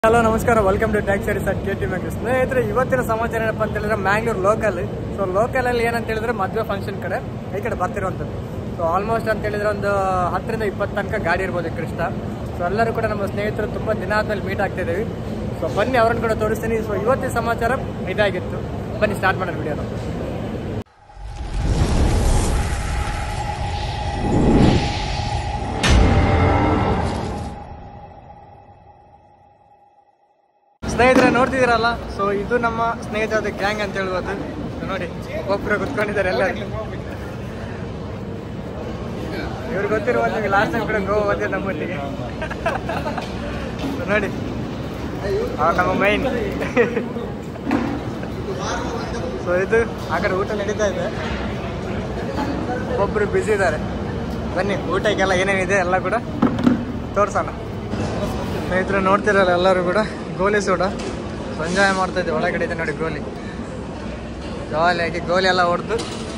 hello ನಮಸ್ಕಾರ welcome to ಟ್ಯಾಕ್ಸ್ ಸರಿ ಸರ್ ಕೆ ಟಿ ಮ್ಯಾಕ್ ಸ್ನೇಹಿತರೆ ಇವತ್ತಿನ ಸಮಾಚಾರ ಏನಪ್ಪ ಅಂತ ಹೇಳಿದ್ರೆ ಮ್ಯಾಂಗ್ಳೂರ್ ಲೋಕಲ್ ಸೊ ಲೋಕಲ್ ಅಲ್ಲಿ ಏನಂತ ಹೇಳಿದ್ರೆ ಮದುವೆ ಫಂಕ್ಷನ್ ಕಡೆ ಈ ಕಡೆ ಬರ್ತಿರುವಂಥದ್ದು ಸೊ ಆಲ್ಮೋಸ್ಟ್ ಅಂತ ಹೇಳಿದ್ರೆ ಒಂದು ಹತ್ತರಿಂದ ಇಪ್ಪತ್ತು ತನಕ ಗಾಡಿ ಇರ್ಬೋದು ಕೃಷ್ಣ ಸೊ ಎಲ್ಲರೂ ಕೂಡ ನಮ್ಮ ಸ್ನೇಹಿತರು ತುಂಬ ದಿನ ಆದ್ಮೇಲೆ ಮೀಟ್ ಆಗ್ತಿದ್ದೀವಿ ಸೊ ಬನ್ನಿ ಅವ್ರನ್ನ ಕೂಡ ತೋರಿಸ್ತೀನಿ ಸೊ ಇವತ್ತಿನ ಸಮಾಚಾರ ಇದಾಗಿತ್ತು ಬನ್ನಿ ಸ್ಟಾರ್ಟ್ ಮಾಡೋಣ ವಿಡಿಯೋನ ಸ್ನೇಹಿತರೆ ನೋಡ್ತಿದ್ದೀರಲ್ಲ ಸೊ ಇದು ನಮ್ಮ ಸ್ನೇಹಿತರದ ಗ್ಯಾಂಗ್ ಅಂತ ಹೇಳ್ಬೋದು So ನೋಡಿ ಒಬ್ಬೊಬ್ರು ಕುತ್ಕೊಂಡಿದ್ದಾರೆ ಎಲ್ಲ ಇವ್ರು ಗೊತ್ತಿರುವಂತ ಲಾಸ್ಟ್ ಟೈಮ್ ಕೂಡ ಗೋವಾ ಬಂದಿದೆ ನಮ್ಮೊಟ್ಟಿಗೆ So ನೋಡಿ ಅವ್ರು ನಮ್ಮ ಮೈನ್ ಸೊ ಇದು ಆ ಕಡೆ ಊಟ ನಡೀತಾ ಇದೆ ಒಬ್ಬೊಬ್ರು ಬ್ಯುಸಿ ಇದ್ದಾರೆ ಬನ್ನಿ ಊಟಕ್ಕೆಲ್ಲ ಏನೇನಿದೆ ಎಲ್ಲ ಕೂಡ ತೋರ್ಸೋಣ ಸ್ನೇಹಿತರೆ ನೋಡ್ತಿರಲ್ಲ ಎಲ್ಲರೂ ಕೂಡ ಗೋಲಿ ಸೋಡ ಎಂಜಾಯ್ ಮಾಡ್ತಾ ಇದ್ದೆ ಒಳಗಡೆ ಇದೆ ನೋಡಿ ಗೋಲಿ ಜಾಲಿಯಾಗಿ ಗೋಲಿ ಎಲ್ಲ ಹೊಡೆದು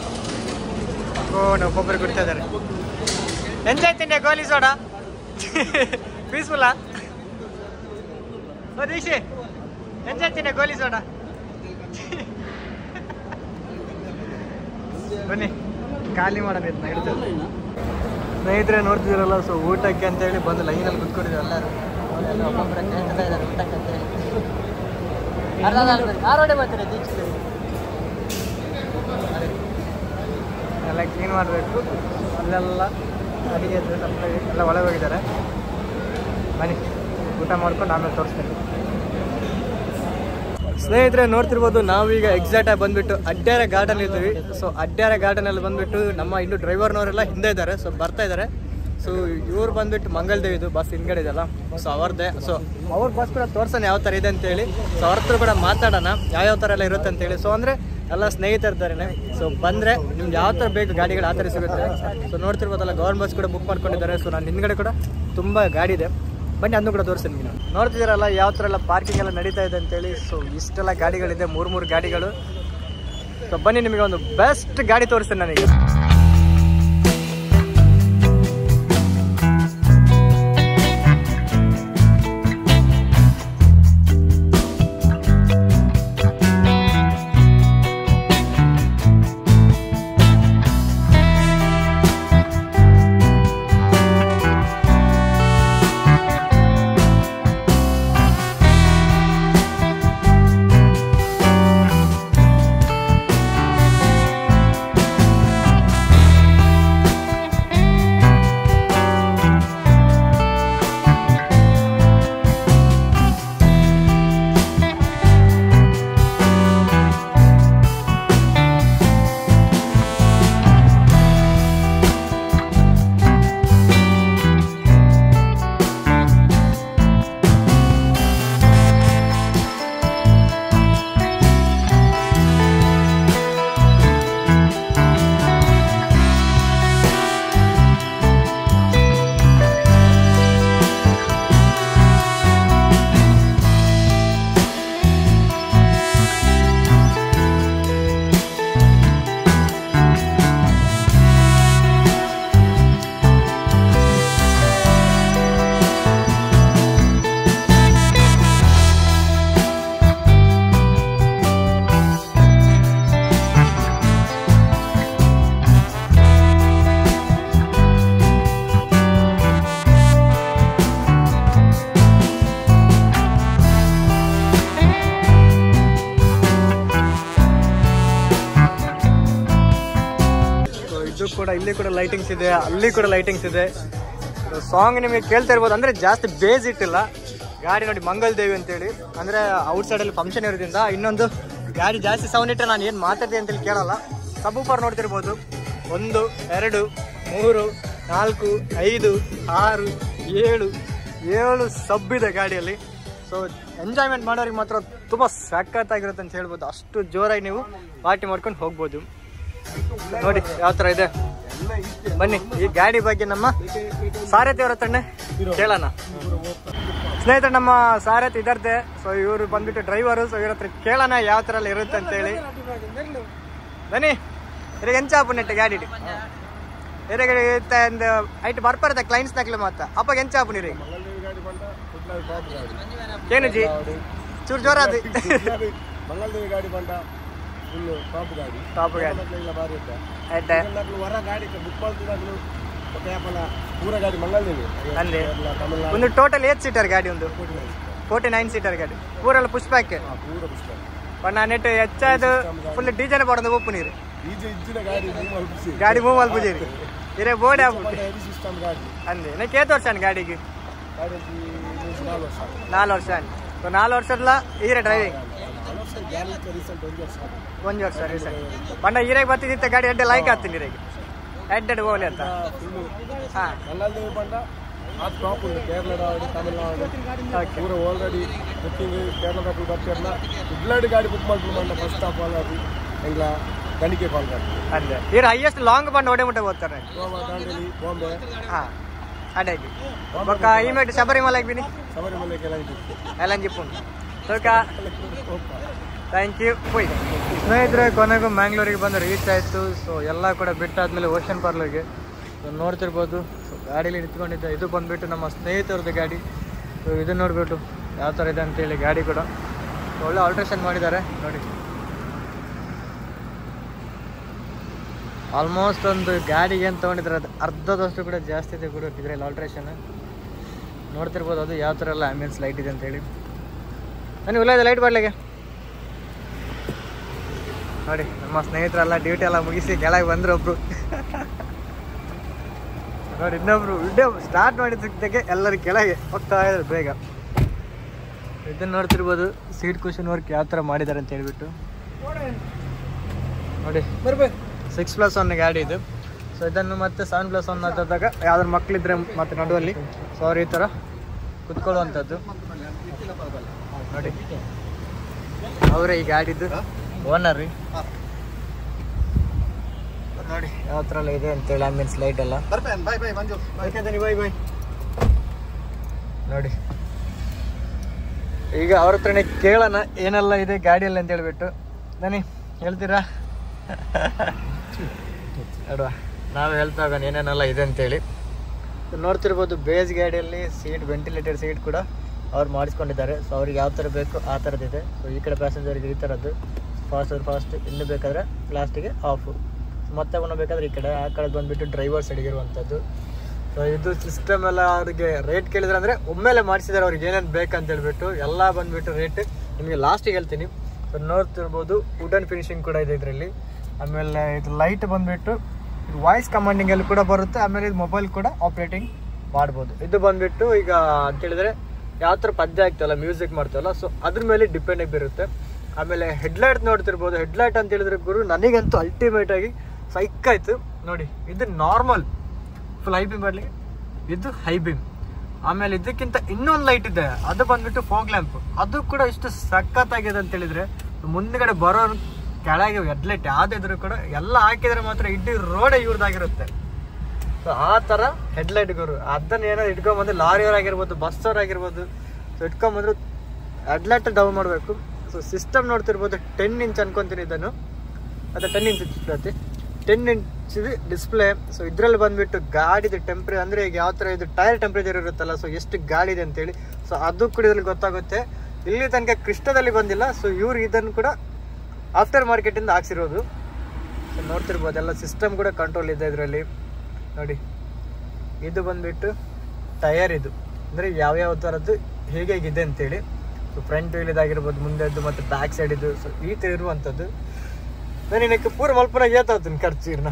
ಓ ಒಬ್ಬೊಬ್ಬರು ಕುಡಿತಾ ಇದ್ದಾರೆ ಎಂಜಾಯ್ ತಿಂಡೆ ಗೋಲಿ ಸೋಡ ಪೀಸ್ಫುಲ್ಲ ಓ ದೀಕ್ಷೆ ಎಂಜಾಯ್ ತಿಂಡೆ ಗೋಲಿ ಸೋಡ ಬನ್ನಿ ಖಾಲಿ ಮಾಡೋಣ ಇದ್ನ ಹಿಡಿದು ಸ್ನೇಹಿತರೆ ನೋಡ್ತಿದ್ದೀರಲ್ಲ ಸೊ ಊಟಕ್ಕೆ ಅಂತ ಹೇಳಿ ಬಂದು ಲೈನಲ್ಲಿ ಕುತ್ಕೊಂಡಿದ್ರು ಎಲ್ಲರೂ ಅವರೆಲ್ಲ ಒಬ್ಬೊಬ್ಬರ ಕೇಳ್ತಾ ಇದ್ದಾರೆ ಊಟಕ್ಕೆ ಅಂತ ಹೇಳಿ ಯಾರೋಡೆ ಬರ್ತಾರೆ ದೀಕ್ಷೆ ಎಲ್ಲ ಕ್ಲೀನ್ ಮಾಡಬೇಕು ಅಲ್ಲೆಲ್ಲ ಅಡಿಗೆ ಸ್ವಲ್ಪ ಎಲ್ಲ ಒಳಗೆ ಹೋಗಿದ್ದಾರೆ ಬನ್ನಿ ಊಟ ಮಾಡ್ಕೊಂಡು ಆಮೇಲೆ ತೋರಿಸ್ತೀನಿ ಸ್ನೇಹಿತರೆ ನೋಡ್ತಿರ್ಬೋದು ನಾವೀಗ ಎಕ್ಸಾಕ್ಟ್ ಆಗಿ ಬಂದ್ಬಿಟ್ಟು ಅಡ್ಡಾರೆ ಗಾರ್ಡನ್ ಇದ್ದೀವಿ ಸೊ ಅಡ್ಡಾರೆ ಗಾರ್ಡನ್ ಅಲ್ಲಿ ಬಂದ್ಬಿಟ್ಟು ನಮ್ಮ ಇನ್ನು ಡ್ರೈವರ್ನವರೆಲ್ಲ ಹಿಂದೆ ಇದ್ದಾರೆ ಸೊ ಬರ್ತಾ ಇದ್ದಾರೆ ಸೊ ಇವ್ರು ಬಂದ್ಬಿಟ್ಟು ಮಂಗಲ್ದೇವಿದು ಬಸ್ ಹಿಂದ್ಗಡೆ ಇದೆಯಲ್ಲ ಸೊ ಅವ್ರದ್ದೇ ಸೊ ಅವ್ರ ಬಸ್ ಕೂಡ ತೋರ್ಸೋಣ ಯಾವ ಥರ ಇದೆ ಅಂತೇಳಿ ಸೊ ಅವ್ರ ಹತ್ರ ಕೂಡ ಮಾತಾಡೋಣ ಯಾವ್ಯಾವ ಥರ ಎಲ್ಲ ಇರುತ್ತೆ ಅಂತೇಳಿ ಸೊ ಅಂದರೆ ಎಲ್ಲ ಸ್ನೇಹಿತರಿದ್ದಾರೆ ಸೊ ಬಂದರೆ ನಿಮ್ಗೆ ಯಾವ ಥರ ಬೇಕು ಗಾಡಿಗಳು ಆ ಥರ ಸಿಗುತ್ತೆ ಸೊ ನೋಡ್ತಿರ್ಬೋದಲ್ಲ ಗೌರ್ಮೆಂಟ್ ಬಸ್ ಕೂಡ ಬುಕ್ ಮಾಡ್ಕೊಂಡಿದ್ದಾರೆ ಸೊ ನಾನು ಹಿಂದ್ಗಡೆ ಕೂಡ ತುಂಬ ಗಾಡಿ ಇದೆ ಬನ್ನಿ ಅದನ್ನು ಕೂಡ ತೋರಿಸ್ತೀನಿ ನಿಮಗೆ ನೋಡ್ತಿದ್ದೀರಲ್ಲ ಯಾವ ಥರ ಎಲ್ಲ ಪಾರ್ಕಿಂಗ್ ಎಲ್ಲ ನಡೀತಾ ಇದೆ ಅಂತೇಳಿ ಸೊ ಇಷ್ಟೆಲ್ಲ ಗಾಡಿಗಳಿದೆ ಮೂರು ಮೂರು ಗಾಡಿಗಳು ಸೊ ಬನ್ನಿ ನಿಮಗೆ ಒಂದು ಬೆಸ್ಟ್ ಗಾಡಿ ತೋರಿಸ್ತೀನಿ ನನಗೆ ಸೊ ಇದು ಕೂಡ ಇಲ್ಲಿ ಕೂಡ ಲೈಟಿಂಗ್ಸ್ ಇದೆ ಅಲ್ಲಿ ಕೂಡ ಲೈಟಿಂಗ್ಸ್ ಇದೆ ಸಾಂಗ್ ನಿಮಗೆ ಕೇಳ್ತಾ ಇರ್ಬೋದು ಅಂದ್ರೆ ಜಾಸ್ತಿ ಬೇಸ್ ಇಟ್ಟಿಲ್ಲ ಗಾಡಿ ನೋಡಿ ಮಂಗಲ್ ದೇವಿ ಅಂತೇಳಿ ಅಂದ್ರೆ ಔಟ್ ಸೈಡ್ ಅಲ್ಲಿ ಫಂಕ್ಷನ್ ಇರೋದ್ರಿಂದ ಇನ್ನೊಂದು ಗಾಡಿ ಜಾಸ್ತಿ ಸೌಂಡ್ ಇಟ್ಟರೆ ನಾನು ಏನು ಮಾತಾಡ್ತೀನಿ ಅಂತೇಳಿ ಕೇಳಲ್ಲ ಸಬೂಫರ್ ನೋಡ್ತಿರ್ಬೋದು ಒಂದು ಎರಡು ಮೂರು ನಾಲ್ಕು ಐದು ಆರು ಏಳು ಏಳು ಸಬ್ ಇದೆ ಗಾಡಿಯಲ್ಲಿ ಸೊ ಎಂಜಾಯ್ಮೆಂಟ್ ಮಾಡೋರಿಗೆ ಮಾತ್ರ ತುಂಬ ಸಖತ್ತಾಗಿರುತ್ತೆ ಅಂತ ಹೇಳ್ಬೋದು ಅಷ್ಟು ಜೋರಾಗಿ ನೀವು ಪಾರ್ಟಿ ಮಾಡ್ಕೊಂಡು ಹೋಗ್ಬೋದು ನೋಡಿ ಯಾವ ತರ ಇದೆ ಬನ್ನಿ ಈ ಗಾಡಿ ಬಗ್ಗೆ ನಮ್ಮ ಸಾರಥಿ ಅವ್ರ ಹತ್ರನೇ ಕೇಳೋಣ ಸ್ನೇಹಿತರೆ ನಮ್ಮ ಸಾರಥಿ ಇದರ್ತೆ ಸೊ ಇವರು ಬಂದ್ಬಿಟ್ಟು ಡ್ರೈವರು ಸೊ ಇವ್ರ ಹತ್ರ ಕೇಳೋಣ ಯಾವ ತರ ಎಲ್ಲ ಇರುತ್ತೆ ಅಂತ ಹೇಳಿ ಬನ್ನಿ ಇರಿಗೆ ಎಂಚಾಪು ನೆಟ್ಟೆ ಗಾಡಿ ಇರಿಗೆ ಒಂದು ಐಟ್ ಬರ್ಪರದ ಕ್ಲೈಂಟ್ಸ್ ನಕ್ಲೆ ಮಾತ ಅಪ್ಪ ಎಂಚಾಪು ನೀರಿ ಟಾಪ್ ಗಾಡಿ ಏನು ಜಿ ಚೂರು ಜೋರ ಅದು ಮಂಗಲದೇವಿ ಗಾಡಿ ಬಂಡ ಫುಲ್ ಟಾಪ್ ಗಾಡಿ ಟಾಪ್ ಗಾಡಿ ಇಲ್ಲ ಬಾರಿ ಇದ್ದ ಆಯ್ತಾ ಎಲ್ಲಾಗ್ಲೂ ಹೊರ ಗಾಡಿ ಬುಕ್ ಮಾಡ್ತಿದ್ದಾಗ್ಲೂ ಮತ್ತೆ ಯಾಪಲ ಪೂರ ಗಾಡಿ ಮಂಗಲದೇವಿ ಅಲ್ಲಿ ಕೇರಳ ತಮಿಳ್ನಾಡು ಒಂದು ಟೋಟಲ್ ಏಟ್ ಸೀಟರ್ ಗಾಡಿ ಒಂದು ಫೋರ್ಟಿ ನೈನ್ ಸೀಟರ್ ಗಾಡಿ ಪೂರೆಲ್ಲ ಪುಷ್ಪಕ್ಕೆ ಹಾ, ಪೂರ ಪುಸ್ತಕ ಬಣ್ಣ ನೆಟ್ಟು ಹೆಚ್ಚಾಯ್ತು ಫುಲ್ ಡಿಜನ್ ಪಡೋದು ಉಪ್ಪು ನೀರು ಈಜೆ ಇಜ್ಜಿನ ಗಾಡಿ ನೀವು ಅಲ್ಪಿಸಿ ಗಾಡಿ ಮೂವ್ ಅಲ್ಲಿ ಬುಜೀರಿ ಇರೇ ಬೋರ್ಡ್ ಆಗ್ಬಿಟ್ಟು ಹೆವಿ ಸಿಸ್ಟಮ್ ಗಾಡಿ ಅಂದೆ ನಾ ಕೇತ್ ವರ್ಷ ಗಾಡಿಗೆ ಗಾಡಿ ನಾಲ್ಕು ವರ್ಷ ನಾಲ್ಕು ವರ್ಷ ಸೊ ನಾಲ್ಕು ವರ್ಷದ ಈರೆ ಡ್ರೈವಿಂಗ್ ನಾಲ್ಕು ವರ್ಷ ಗ್ಯಾರೇಜ್ ರೀಸೆಂಟ್ ಒಂದು ವರ್ಷ ಒಂದು ವರ್ಷ ರೀಸೆಂಟ್ ಬಣ್ಣ ಈರೆಗೆ ಬರ್ತಿದ್ದ ಗಾಡಿ ಎಡ್ಡೆ ಲೈಕ್ ಆಗ್ತೀನಿ ಈರೆಗೆ ಎಡ್ಡೆಡ್ ಹೋಗ್ಲಿ ಅಂತ ಫುಲ್ಲು ಹಾ ಮಂಗಲದೇವಿ ಬಂಡ ಆ ಟಾಪ್ ಉಂಟು ಕೇರಳ ಗಾಡಿ ತಮಿಳ್ನಾಡು ಓಕೆ ಪೂರ ಆಲ್ರೆಡಿ ಬುಕ್ಕಿಂಗ್ ಕೇರಳ ಗಾಡಿ ಬರ್ತಿರಲ್ಲ ಇಡ್ಲಾಡಿ ಗಾಡಿ ಬುಕ್ ಮಾಡ್ಕೊಂಡು ಬಂದ ಫಸ್ಟ್ ಆಫ್ ಆಲ್ ಅದು ಎಂಗ್ಲ ಗಣಿಕೆ ಕಾಲ್ ಗಾಡಿ ಅಂದೆ ಇವ್ರು ಹೈಯೆಸ್ಟ್ ಲಾಂಗ್ ಬಂದು ಒಡೆ ಮುಟ್ಟೆ ಓದ್ತಾರೆ ಗೋವಾ ದಾಂಡೇಲಿ ಬಾಂಬೆ ಹಾ ಅಡಾಗಿ ಬೊಕ್ಕ ಈ ಮೇಟ್ ಶಬರಿಮಲೆಗೆ ಬಿನಿ ಶಬರಿಮಲೆ ಕೆಲ ಎಲ್ಲ ಜಿಪ್ಪುಂಡು ಸೋಕ ಥ್ಯಾಂಕ್ ಯು ಹೋಯ್ ಸ್ನೇಹಿತರೆ ಕೊನೆಗೂ ಮ್ಯಾಂಗ್ಳೂರಿಗೆ ಬಂದು ರೀಚ್ ಆಯಿತು ಸೊ ಎಲ್ಲ ಕೂಡ ಬಿಟ್ಟಾದ್ಮೇಲೆ ಓಷನ್ ಪಾರ್ಲರ್ಗೆ ಸೊ ನೋಡ್ತಿರ್ಬೋದು ಸೊ ಗಾಡೀಲಿ ನಿಂತ್ಕೊಂಡಿದ್ದೆ ಇದು ಬಂದ್ಬಿಟ್ಟು ನಮ್ಮ ಸ್ನೇಹಿತರದ್ದು ಗಾಡಿ ಸೊ ಇದು ನೋಡ್ಬಿಟ್ಟು ಯಾವ ಥರ ಇದೆ ಅಂತೇಳಿ ಗಾಡಿ ಕೂಡ ಸೊ ಒಳ್ಳೆ ಆಲ್ಟ್ರೇಷನ್ ಮಾಡಿದ್ದಾರೆ ನೋಡಿ ಆಲ್ಮೋಸ್ಟ್ ಒಂದು ಗಾಡಿಗೆ ಏನು ತೊಗೊಂಡಿದ್ರೆ ಅದು ಅರ್ಧದಷ್ಟು ಕೂಡ ಜಾಸ್ತಿ ಇದೆ ಕೂಡ ಇದರಲ್ಲಿ ಆಲ್ಟ್ರೇಷನ್ ನೋಡ್ತಿರ್ಬೋದು ಅದು ಯಾವ ಥರ ಎಲ್ಲ ಆಂಬಿಯನ್ಸ್ ಲೈಟ್ ಇದೆ ಅಂತೇಳಿ ನನಗೆ ಉಲ್ಲ ಲೈಟ್ ಬರ್ಲಿಗೆ ನೋಡಿ ನಮ್ಮ ಸ್ನೇಹಿತರೆಲ್ಲ ಡ್ಯೂಟಿ ಎಲ್ಲ ಮುಗಿಸಿ ಕೆಳಗೆ ಬಂದ್ರು ಒಬ್ರು ನೋಡಿ ಇನ್ನೊಬ್ರು ವಿಡಿಯೋ ಸ್ಟಾರ್ಟ್ ಮಾಡಿದ್ದಕ್ಕೆ ಎಲ್ಲರೂ ಕೆಳಗೆ ಹೋಗ್ತಾ ಇದ್ರು ಬೇಗ ಇದನ್ನ ನೋಡ್ತಿರ್ಬೋದು ಸೀಟ್ ಕುಷನ್ ವರ್ಕ್ ಯಾವ ಥರ ಮಾಡಿದ್ದಾರೆ ಅಂತ ಹೇಳ್ಬಿಟ್ಟು ನೋಡಿ ಬರ್ಬೇಕು ಸಿಕ್ಸ್ ಪ್ಲಸ್ ಒನ್ ಗಾಡಿ ಇದು ಸೊ ಇದನ್ನು ಮತ್ತೆ ಸೆವೆನ್ ಪ್ಲಸ್ ಒನ್ ಆದಾಗ ಯಾವ್ದಾದ್ರು ಮಕ್ಕಳಿದ್ರೆ ಮತ್ತೆ ನಡುವಲ್ಲಿ ಸೊ ಅವ್ರು ಈ ಥರ ಕುತ್ಕೊಳ್ಳುವಂಥದ್ದು ನೋಡಿ ಅವರೇ ಈ ಗಾಡಿದು ಓನರ್ ರೀ ನೋಡಿ ಯಾವ ಥರ ಎಲ್ಲ ಇದೆ ಅಂತೇಳಿ ಆಂಬಿಯನ್ಸ್ ಲೈಟ್ ಎಲ್ಲ ಬರ್ಬೇನ್ ಬಾಯ್ ಬಾಯ್ ಮಂಜು ಯಾಕಂದ್ರೆ ಬಾಯ್ ಬಾಯ್ ನೋಡಿ ಈಗ ಅವ್ರ ಹತ್ರನೇ ಕೇಳೋಣ ಏನೆಲ್ಲ ಇದೆ ಗಾಡಿಯಲ್ಲಿ ಅಂತ ಹೇಳ್ಬಿಟ್ಟು ಬನ್ನಿ ಹೇಳ್ತೀರಾ ನೋಡುವ ನಾವು ಹೇಳ್ತಾ ಹೋಗೋಣ ಏನೇನೆಲ್ಲ ಇದೆ ಅಂತೇಳಿ So, ನೋಡ್ತಿರ್ಬೋದು ಬೇಸ್ ಗಾಡಿಯಲ್ಲಿ ಸೀಟ್ ವೆಂಟಿಲೇಟೆಡ್ ಸೀಟ್ ಕೂಡ ಅವ್ರು ಮಾಡಿಸ್ಕೊಂಡಿದ್ದಾರೆ ಸೊ ಅವ್ರಿಗೆ ಯಾವ ಥರ ಬೇಕು ಆ ಥರದ್ದಿದೆ ಸೊ ಈ ಕಡೆ ಪ್ಯಾಸೆಂಜರ್ಗೆ ಈ ಥರದ್ದು ಫಾಸ್ಟ್ ಫಾಸ್ಟ್ ಇನ್ನು ಬೇಕಾದ್ರೆ ಲಾಸ್ಟಿಗೆ ಆಫು ಮತ್ತೆ ಒಣ ಬೇಕಾದ್ರೆ ಈ ಕಡೆ ಆ ಕಡೆ ಬಂದುಬಿಟ್ಟು ಡ್ರೈವರ್ ಸೈಡ್ಗಿರುವಂಥದ್ದು ಸೊ ಇದು ಸಿಸ್ಟಮ್ ಎಲ್ಲ ಅವ್ರಿಗೆ ರೇಟ್ ಕೇಳಿದ್ರೆ ಅಂದರೆ ಒಮ್ಮೆಲೆ ಮಾಡಿಸಿದ್ದಾರೆ ಅವ್ರಿಗೆ ಏನೇನು ಬೇಕಂತ ಹೇಳ್ಬಿಟ್ಟು ಎಲ್ಲ ಬಂದುಬಿಟ್ಟು ರೇಟ್ ನಿಮಗೆ ಲಾಸ್ಟಿಗೆ ಹೇಳ್ತೀನಿ ಸೊ ನೋಡ್ತಿರ್ಬೋದು ವುಡನ್ ಫಿನಿಶಿಂಗ್ ಕೂಡ ಇದೆ ಇದರಲ್ಲಿ ಆಮೇಲೆ ಇದು ಲೈಟ್ ಬಂದುಬಿಟ್ಟು ವಾಯ್ಸ್ ಕಮಾಂಡಿಂಗಲ್ಲಿ ಕೂಡ ಬರುತ್ತೆ ಆಮೇಲೆ ಇದು ಮೊಬೈಲ್ ಕೂಡ ಆಪ್ರೇಟಿಂಗ್ ಮಾಡ್ಬೋದು ಇದು ಬಂದುಬಿಟ್ಟು ಈಗ ಅಂತ ಹೇಳಿದ್ರೆ ಯಾವ ಥರ ಪದ್ಯ ಆಗ್ತಲ್ಲ ಮ್ಯೂಸಿಕ್ ಮಾಡ್ತಲ್ಲ ಸೊ ಅದ್ರ ಮೇಲೆ ಡಿಪೆಂಡ್ ಬೀರುತ್ತೆ ಆಮೇಲೆ ಹೆಡ್ಲೈಟ್ ನೋಡ್ತಿರ್ಬೋದು ಹೆಡ್ಲೈಟ್ ಅಂತ ಹೇಳಿದ್ರೆ ಗುರು ನನಗಂತೂ ಅಲ್ಟಿಮೇಟ್ ಆಗಿ ಸೈಕ್ ಆಯ್ತು ನೋಡಿ ಇದು ನಾರ್ಮಲ್ ಫುಲ್ ಹೈ ಬೀಮ್ ಬರಲಿ ಇದು ಹೈ ಬೀಮ್ ಆಮೇಲೆ ಇದಕ್ಕಿಂತ ಇನ್ನೊಂದು ಲೈಟ್ ಇದೆ ಅದು ಬಂದ್ಬಿಟ್ಟು ಫೋಗ್ ಲ್ಯಾಂಪ್ ಅದು ಕೂಡ ಇಷ್ಟು ಸಖತ್ತಾಗಿದೆ ಅಂತ ಹೇಳಿದ್ರೆ ಮುಂದ್ಗಡೆ ಬರೋ ಕೆಳಗೆ ಹೆಡ್ಲೈಟ್ ಯಾವ್ದಿದ್ರು ಕೂಡ ಎಲ್ಲ ಹಾಕಿದ್ರೆ ಮಾತ್ರ ಇಡೀ ರೋಡೇ ಇವ್ರದ್ದಾಗಿರುತ್ತೆ ಸೊ ಆ ಥರ ಹೆಡ್ಲೈಟ್ ಗುರು ಅದನ್ನ ಏನಾದ್ರು ಇಟ್ಕೊಂಬಂದು ಲಾರಿಯವ್ರು ಆಗಿರ್ಬೋದು ಬಸ್ ಅವ್ರು ಆಗಿರ್ಬೋದು ಸೊ ಇಟ್ಕೊಂಬಂದ್ರು ಹೆಡ್ಲೈಟ್ ಡೌನ್ ಮಾಡಬೇಕು ಸೊ ಸಿಸ್ಟಮ್ ನೋಡ್ತಿರ್ಬೋದು ಟೆನ್ ಇಂಚ್ ಅನ್ಕೊಂತೀನಿ ಇದನ್ನು ಅದು ಟೆನ್ ಇಂಚ್ ಪ್ರತಿ ಟೆನ್ ಇಂಚ್ ಡಿಸ್ಪ್ಲೇ ಸೊ ಇದ್ರಲ್ಲಿ ಬಂದ್ಬಿಟ್ಟು ಗಾಡಿದು ಟೆಂಪ್ರೇ ಅಂದರೆ ಈಗ ಯಾವ ಥರ ಇದು ಟೈರ್ ಟೆಂಪ್ರೇಚರ್ ಇರುತ್ತಲ್ಲ ಸೊ ಎಷ್ಟು ಗಾಡಿ ಇದೆ ಅಂತೇಳಿ ಸೊ ಅದು ಕೂಡ ಇದ್ರಲ್ಲಿ ಗೊತ್ತಾಗುತ್ತೆ ಇಲ್ಲಿ ತನಕ ಕೃಷ್ಣದಲ್ಲಿ ಬಂದಿಲ್ಲ ಸೊ ಇವ್ರು ಇದನ್ನು ಕೂಡ ಆಫ್ಟರ್ ಮಾರ್ಕೆಟಿಂದ ಹಾಕ್ಸಿರೋದು ಸೊ ನೋಡ್ತಿರ್ಬೋದು ಎಲ್ಲ ಸಿಸ್ಟಮ್ ಕೂಡ ಕಂಟ್ರೋಲ್ ಇದೆ ಇದರಲ್ಲಿ ನೋಡಿ ಇದು ಬಂದ್ಬಿಟ್ಟು ಟಯರ್ ಇದು ಅಂದರೆ ಯಾವ್ಯಾವ ಥರದ್ದು ಹೇಗೆ ಇದೆ ಅಂತೇಳಿ ಸೊ ಫ್ರಂಟ್ ವೀಲ್ ಇದಾಗಿರ್ಬೋದು ಮುಂದೆದ್ದು ಮತ್ತು ಬ್ಯಾಕ್ ಸೈಡ್ ಇದು ಸೊ ಈ ಥರ ಇರುವಂಥದ್ದು ನಾನು ನಿನಗೆ ಪೂರ ಮಲ್ಪುರ ಏತಾವ್ತೀನಿ ಖರ್ಚು ಇರ್ನ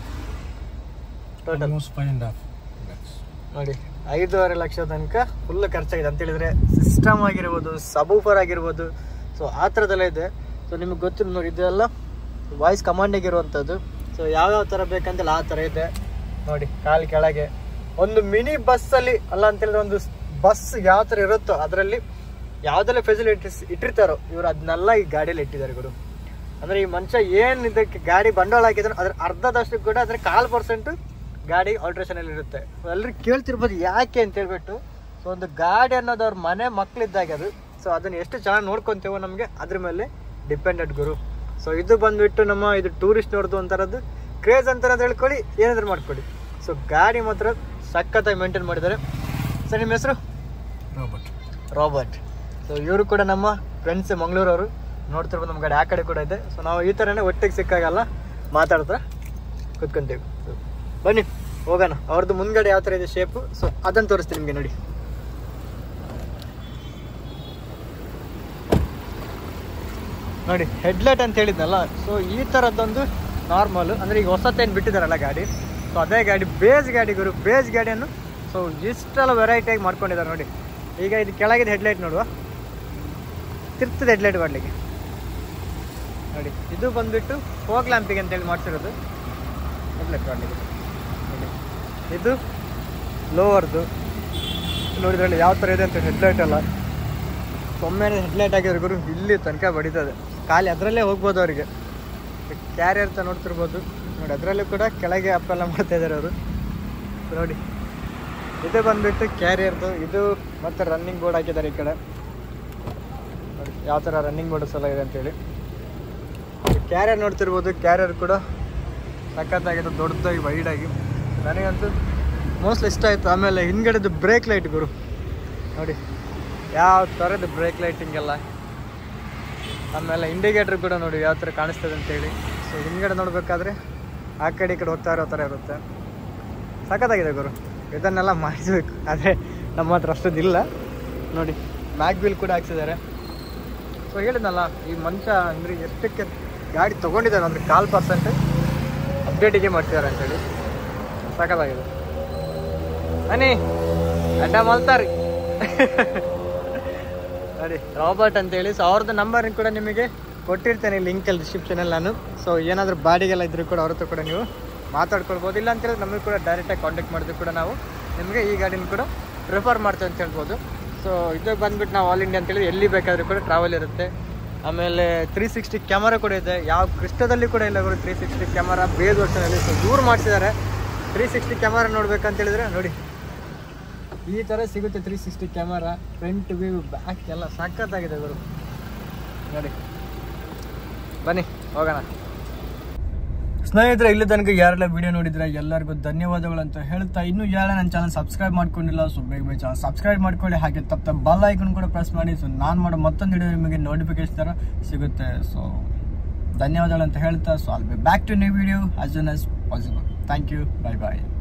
total almost five and half ನೋಡಿ ಐದೂವರೆ ಲಕ್ಷ ತನಕ ಫುಲ್ ಖರ್ಚಾಗಿದೆ ಅಂತ ಹೇಳಿದ್ರೆ ಸಿಸ್ಟಮ್ ಆಗಿರ್ಬೋದು ಸಬೂಫರ್ ಆಗಿರ್ಬೋದು ಸೊ ಆ ಥರದ್ದೆಲ್ಲ ಇದೆ ಸೊ ನಿಮಗೆ ಗೊತ್ತಿಲ್ಲ ನೋಡಿ ಇದೆಲ್ಲ ವಾಯ್ಸ್ ಕಮಾಂಡಿಗೆ ಇರುವಂಥದ್ದು ಸೊ ಯಾವ್ಯಾವ ಥರ ಬೇಕಂತೇಳಿ ಆ ಥರ ಇದೆ ನೋಡಿ ಕಾಲು ಕೆಳಗೆ ಒಂದು ಮಿನಿ ಬಸ್ಸಲ್ಲಿ ಅಲ್ಲ ಅಂತ ಹೇಳಿದ್ರೆ ಒಂದು ಬಸ್ ಯಾವ ಥರ ಇರುತ್ತೋ ಅದರಲ್ಲಿ ಯಾವುದೆಲ್ಲ ಫೆಸಿಲಿಟೀಸ್ ಇಟ್ಟಿರ್ತಾರೋ ಇವರು ಅದನ್ನೆಲ್ಲ ಈ ಗಾಡಿಯಲ್ಲಿ ಇಟ್ಟಿದ್ದಾರೆ ಗುರು ಅಂದ್ರೆ ಈ ಮನುಷ್ಯ ಏನ್ ಇದಕ್ಕೆ ಗಾಡಿ ಬಂಡವಾಳ ಹಾಕಿದ್ರು ಅದ್ರ ಅರ್ಧದಷ್ಟು ಕೂಡ ಅದ್ರ ಕಾಲ್ ಪರ್ಸೆಂಟ್ ಗಾಡಿ ಆಲ್ಟ್ರೇಷನ್ ಅಲ್ಲಿ ಇರುತ್ತೆ ಎಲ್ಲರೂ ಕೇಳ್ತಿರ್ಬೋದು ಯಾಕೆ ಅಂತ ಹೇಳ್ಬಿಟ್ಟು ಸೊ ಒಂದು ಗಾಡಿ ಅನ್ನೋದು ಅವ್ರ ಮನೆ ಮಕ್ಳಿದ್ದಾಗ ಅದು ಸೊ ಅದನ್ನ ಎಷ್ಟು ಚೆನ್ನಾಗಿ ನೋಡ್ಕೊಂತೀವೋ ನಮಗೆ ಅದ್ರ ಮೇಲೆ ಡಿಪೆಂಡೆಡ್ ಗುರು ಸೊ ಇದು ಬಂದ್ಬಿಟ್ಟು ನಮ್ಮ ಇದು ಟೂರಿಸ್ಟ್ ನೋಡ್ದು ಒಂಥರದ್ದು ಕ್ರೇಜ್ ಅಂತ ಹೇಳ್ಕೊಳ್ಳಿ ಏನಾದ್ರು ಮಾಡ್ಕೊಳ್ಳಿ ಸೊ ಗಾಡಿ ಮಾತ್ರ ಸಖತ್ತಾಗಿ ಮೇಂಟೈನ್ ಮಾಡಿದ್ದಾರೆ ಸರ್ ನಿಮ್ಮ ಹೆಸರು ರಾಬರ್ಟ್ ರಾಬರ್ಟ್ ಸೊ ಇವರು ಕೂಡ ನಮ್ಮ ಫ್ರೆಂಡ್ಸ್ ಮಂಗಳೂರವರು ನೋಡ್ತಿರ್ಬೋದು ನಮ್ಮ ಗಾಡಿ ಆ ಕಡೆ ಕೂಡ ಇದೆ ಸೊ ನಾವು ಈ ಥರನೇ ಒಟ್ಟಿಗೆ ಸಿಕ್ಕಾಗಲ್ಲ ಮಾತಾಡ್ತಾ ಕುತ್ಕೊಂತೀವಿ So, ಬನ್ನಿ ಹೋಗೋಣ ಅವ್ರದ್ದು ಮುಂದ್ಗಡೆ ಯಾವ ಥರ ಇದೆ ಶೇಪು ಸೊ ಅದನ್ನು ತೋರಿಸ್ತೀನಿ ನಿಮಗೆ ನೋಡಿ ನೋಡಿ ಹೆಡ್ಲೈಟ್ ಅಂತ ಹೇಳಿದ್ನಲ್ಲ ಸೊ ಈ ಥರದ್ದೊಂದು ನಾರ್ಮಲ್ ಅಂದರೆ ಈಗ ಹೊಸತೇನು ಬಿಟ್ಟಿದ್ದಾರಲ್ಲ ಗಾಡಿ ಸೊ ಅದೇ ಗಾಡಿ ಬೇಸ್ ಗಾಡಿ ಗುರು ಬೇಸ್ ಗಾಡಿಯನ್ನು ಸೊ ಇಷ್ಟೆಲ್ಲ ವೆರೈಟಿಯಾಗಿ ಮಾಡ್ಕೊಂಡಿದ್ದಾರೆ ನೋಡಿ ಈಗ ಇದು ಕೆಳಗಿದ ಹೆಡ್ಲೈಟ್ ನೋಡುವ ತಿರ್ತದ ಹೆಡ್ಲೈಟ್ ಮಾಡಲಿಕ್ಕೆ ನೋಡಿ ಇದು ಬಂದ್ಬಿಟ್ಟು ಫೋಗ್ ಲ್ಯಾಂಪಿಗೆ ಅಂತೇಳಿ ಮಾಡ್ಸಿರೋದು ಹೆಡ್ಲೈಟ್ ಮಾಡಲಿಕ್ಕೆ ನೋಡಿ ಇದು ಲೋವರ್ದು ನೋಡಿದ್ರಲ್ಲಿ ಯಾವ ಥರ ಇದೆ ಅಂತ ಹೆಡ್ಲೈಟ್ ಎಲ್ಲ ಒಮ್ಮೆ ಹೆಡ್ಲೈಟ್ ಆಗಿರೋ ಗುರು ಇಲ್ಲಿ ತನಕ ಬಡಿತದೆ ಖಾಲಿ ಅದರಲ್ಲೇ ಹೋಗ್ಬೋದು ಅವರಿಗೆ ಕ್ಯಾರಿಯರ್ ಅಂತ ನೋಡ್ತಿರ್ಬೋದು ನೋಡಿ ಅದರಲ್ಲೂ ಕೂಡ ಕೆಳಗೆ ಅಪ್ಪೆಲ್ಲ ಮಾಡ್ತಾ ಇದ್ದಾರೆ ಅವರು ನೋಡಿ ಇದು ಬಂದ್ಬಿಟ್ಟು ಕ್ಯಾರಿಯರ್ದು ಇದು ಮತ್ತೆ ರನ್ನಿಂಗ್ ಬೋರ್ಡ್ ಹಾಕಿದ್ದಾರೆ ಈ ಕಡೆ ನೋಡಿ ಯಾವ ಥರ ರನ್ನಿಂಗ್ ಬೋರ್ಡ್ಸ್ ಎಲ್ಲ ಇದೆ ಅಂತೇಳಿ ಕ್ಯಾರಿಯರ್ ನೋಡ್ತಿರ್ಬೋದು ಕ್ಯಾರಿಯರ್ ಕೂಡ ಸಖತ್ತಾಗಿದೆ ದೊಡ್ಡದಾಗಿ ವೈಡಾಗಿ ನನಗಂತೂ ಮೋಸ್ಟ್ಲಿ ಇಷ್ಟ ಆಯಿತು ಆಮೇಲೆ ಹಿಂದ್ಗಡೆದು ಬ್ರೇಕ್ ಲೈಟ್ ಗುರು ನೋಡಿ ಯಾವ ಥರದ್ದು ಬ್ರೇಕ್ ಲೈಟಿಂಗ್ ಎಲ್ಲ ಆಮೇಲೆ ಇಂಡಿಕೇಟರ್ ಕೂಡ ನೋಡಿ ಯಾವ ಥರ ಕಾಣಿಸ್ತದೆ ಅಂತೇಳಿ ಸೊ ಹಿಂದ್ಗಡೆ ನೋಡಬೇಕಾದ್ರೆ ಆ ಕಡೆ ಈ ಕಡೆ ಹೋಗ್ತಾ ಇರೋ ಥರ ಇರುತ್ತೆ ಸಖತ್ತಾಗಿದೆ ಗುರು ಇದನ್ನೆಲ್ಲ ಮಾಡಿಸ್ಬೇಕು ಆದರೆ ನಮ್ಮ ಹತ್ರ ಅಷ್ಟೊಂದಿಲ್ಲ ನೋಡಿ ಮ್ಯಾಗ್ ಬಿಲ್ ಕೂಡ ಹಾಕ್ಸಿದ್ದಾರೆ ಸೊ ಹೇಳಿದ್ನಲ್ಲ ಈ ಮನುಷ್ಯ ಅಂದರೆ ಎಷ್ಟಕ್ಕೆ ಗಾಡಿ ತೊಗೊಂಡಿದ್ದಾರೆ ಅಂದರೆ ಕಾಲ್ ಪರ್ಸೆಂಟ್ ಅಪ್ಡೇಟಿಗೆ ಮಾಡ್ತಿದ್ದಾರೆ ಅಂತೇಳಿ ಸಖತ್ತಾಗಿದೆ ಬನ್ನಿ ಅಡ್ಡ ಮಲ್ತಾರಿ ನೋಡಿ ರಾಬರ್ಟ್ ಅಂತೇಳಿ ಸೊ ಅವ್ರದ್ದು ನಂಬರ್ ಕೂಡ ನಿಮಗೆ ಕೊಟ್ಟಿರ್ತೇನೆ ಲಿಂಕಲ್ಲಿ ಡಿಸ್ಕ್ರಿಪ್ಷನಲ್ಲಿ ನಾನು ಸೊ ಏನಾದರೂ ಬಾಡಿಗೆಲ್ಲ ಇದ್ರೂ ಕೂಡ ಅವ್ರ ಹತ್ರ ಕೂಡ ನೀವು ಮಾತಾಡ್ಕೊಳ್ಬೋದು ಇಲ್ಲ ಅಂತ ಹೇಳಿದ್ರೆ ನಮಗೆ ಕೂಡ ಡೈರೆಕ್ಟಾಗಿ ಕಾಂಟ್ಯಾಕ್ಟ್ ಮಾಡಿದ್ರು ಕೂಡ ನಾವು ನಿಮಗೆ ಈ ಗಾಡಿನ ಕೂಡ ಪ್ರಿಫರ್ ಮಾಡ್ತೇವೆ ಅಂತ ಹೇಳ್ಬೋದು ಸೊ ಇದು ಬಂದ್ಬಿಟ್ಟು ನಾವು ಆಲ್ ಇಂಡಿಯಾ ಅಂತೇಳಿ ಎಲ್ಲಿ ಬೇಕಾದರೂ ಕೂಡ ಟ್ರಾವೆಲ್ ಇರುತ್ತೆ ಆಮೇಲೆ ತ್ರೀ ಸಿಕ್ಸ್ಟಿ ಕ್ಯಾಮರಾ ಕೂಡ ಇದೆ ಯಾವ ಕ್ರಿಸ್ಟದಲ್ಲಿ ಕೂಡ ಇಲ್ಲ ತ್ರೀ ಸಿಕ್ಸ್ಟಿ ಕ್ಯಾಮರಾ ಬೇಸ್ ವರ್ಷನಲ್ಲಿ ಸೊ ಇವ್ರು ಮಾಡಿಸಿದ್ದಾರೆ ತ್ರೀ ಸಿಕ್ಸ್ಟಿ ಕ್ಯಾಮರಾ ನೋಡ್ಬೇಕಂತ ಹೇಳಿದ್ರೆ ನೋಡಿ ಈ ಥರ ಸಿಗುತ್ತೆ three sixty camera front view back ಎಲ್ಲ ಸಖತ್ತಾಗಿದೆ ಗುರು ನೋಡಿ ಬನ್ನಿ ಹೋಗೋಣ ಸ್ನೇಹಿತರೆ ಇಲ್ಲಿ ತನಕ ಯಾರೆಲ್ಲ ವಿಡಿಯೋ ನೋಡಿದ್ರೆ ಎಲ್ಲರಿಗೂ ಧನ್ಯವಾದಗಳು ಅಂತ ಹೇಳ್ತಾ ಇನ್ನೂ ಯಾರ ನನ್ನ ಚಾನಲ್ ಸಬ್ಸ್ಕ್ರೈಬ್ ಮಾಡ್ಕೊಂಡಿಲ್ಲ ಸೊ ಬೇಗ ಬೇಗ ಚಾನಲ್ ಸಬ್ಸ್ಕ್ರೈಬ್ ಮಾಡ್ಕೊಳ್ಳಿ ಹಾಗೆ ತಪ್ಪ ಬಲ್ ಐಕನ್ ಕೂಡ ಪ್ರೆಸ್ ಮಾಡಿ ಸೊ ನಾನು ಮಾಡೋ ಮತ್ತೊಂದು ವಿಡಿಯೋ ನಿಮಗೆ ನೋಟಿಫಿಕೇಶನ್ ಥರ ಸಿಗುತ್ತೆ ಸೊ ಧನ್ಯವಾದಗಳು ಅಂತ ಹೇಳ್ತಾ so all be back to new video as soon as possible thank you bye bye